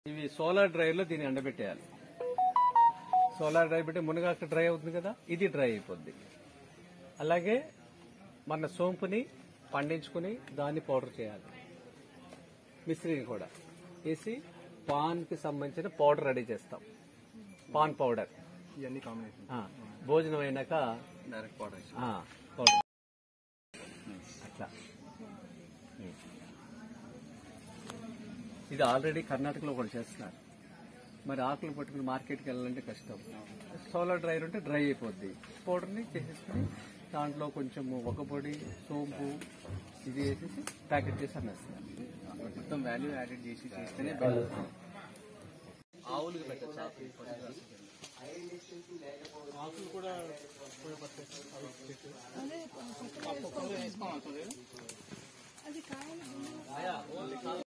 ఇవి solar drive లో దీన్ని ఎండబెట్టేయాలి సోలార్ డ్రైవ్ పెట్టి మునగాకు డ్రై అవుతుంది కదా ఇది డ్రై అయిపోద్ది అలాగే మన సోంపుని పండించుకుని దాన్ని పౌడర్ చేయాలి మిశ్రీని కూడా వేసి పాన్ కి సంబంధించిన పౌడర్ రెడీ చేస్తాం పాన్ పౌడర్ ఇవన్నీ కాంబినేషన్ ఆ, భోజనం అయినాక డైరెక్ట్ పౌడర్ ఆ, పౌడర్ అట్లా ఉమ్. ఇది ఆల్రెడీ కర్ణాటకలో కూడా చేస్తున్నారు మరి ఆకులు పట్టుకుని మార్కెట్కి వెళ్ళాలంటే కష్టం సోలార్ డ్రైర్ ఉంటే డ్రై అయిపోద్ది పౌడర్ని చేసేసుకుని దాంట్లో కొంచెం ఒక పొడి సోంపు ఇది వేసేసి ప్యాకెట్ చేసి అమ్మేస్తున్నారు మొత్తం వాల్యూ యాడెడ్ చేసి చేస్తేనే ఆవులకు పెట్టచ్చు ఆకులు కూడా అది కావాలి